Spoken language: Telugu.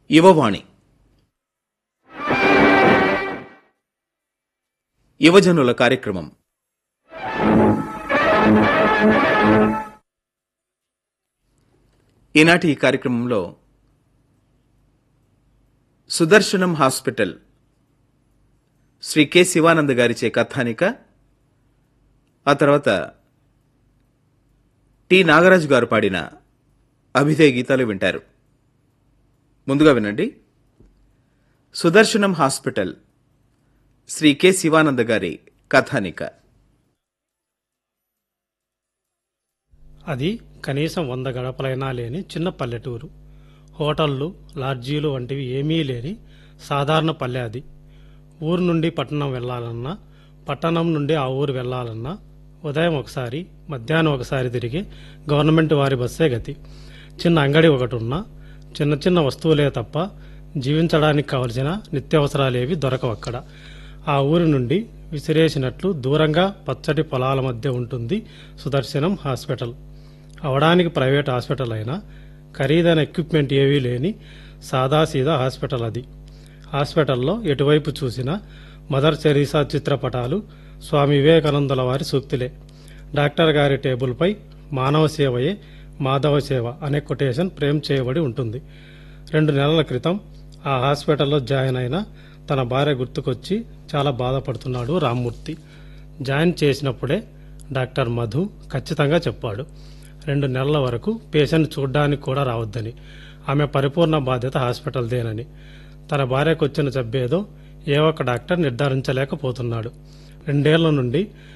యువవాణి యువజనుల కార్యక్రమం ఈనాటి ఈ కార్యక్రమంలో సుదర్శనం హాస్పిటల్ శ్రీ కె శివానంద్ గారిచే కథానిక ఆ తర్వాత టి నాగరాజు గారు పాడిన అభిధేయ గీతాలు వింటారు ముందుగా వినండి సుదర్శనం హాస్పిటల్ శ్రీ కె శివానంద గారి కథానిక అది కనీసం వంద గడపలైనా లేని చిన్న పల్లెటూరు హోటళ్లు లాడ్జీలు వంటివి ఏమీ లేని సాధారణ పల్లె అది ఊరు నుండి పట్టణం వెళ్ళాలన్నా పట్టణం నుండి ఆ ఊరు వెళ్ళాలన్నా ఉదయం ఒకసారి మధ్యాహ్నం ఒకసారి తిరిగి గవర్నమెంట్ వారి బస్సే గతి చిన్న అంగడి ఒకటి ఉన్నా చిన్న చిన్న వస్తువులే తప్ప జీవించడానికి కావలసిన నిత్యావసరాలేవి దొరకవు అక్కడ ఆ ఊరి నుండి విసిరేసినట్లు దూరంగా పచ్చటి పొలాల మధ్య ఉంటుంది సుదర్శనం హాస్పిటల్ అవడానికి ప్రైవేట్ హాస్పిటల్ అయినా ఖరీదైన ఎక్విప్మెంట్ ఏవీ లేని సాదాసీదా హాస్పిటల్ అది హాస్పిటల్లో ఎటువైపు చూసినా మదర్ తెరీసా చిత్రపటాలు స్వామి వివేకానందుల వారి సూక్తులే డాక్టర్ గారి టేబుల్పై మానవ సేవయే మాధవ సేవ అనే కొటేషన్ ప్రేమ్ చేయబడి ఉంటుంది రెండు నెలల క్రితం ఆ హాస్పిటల్లో జాయిన్ అయిన తన భార్య గుర్తుకొచ్చి చాలా బాధపడుతున్నాడు రామ్మూర్తి జాయిన్ చేసినప్పుడే డాక్టర్ మధు ఖచ్చితంగా చెప్పాడు రెండు నెలల వరకు పేషెంట్ చూడ్డానికి కూడా రావద్దని ఆమె పరిపూర్ణ బాధ్యత హాస్పిటల్దేనని తన భార్యకు వచ్చిన జబ్బేదో ఏ ఒక్క డాక్టర్ నిర్ధారించలేకపోతున్నాడు రెండేళ్ల నుండి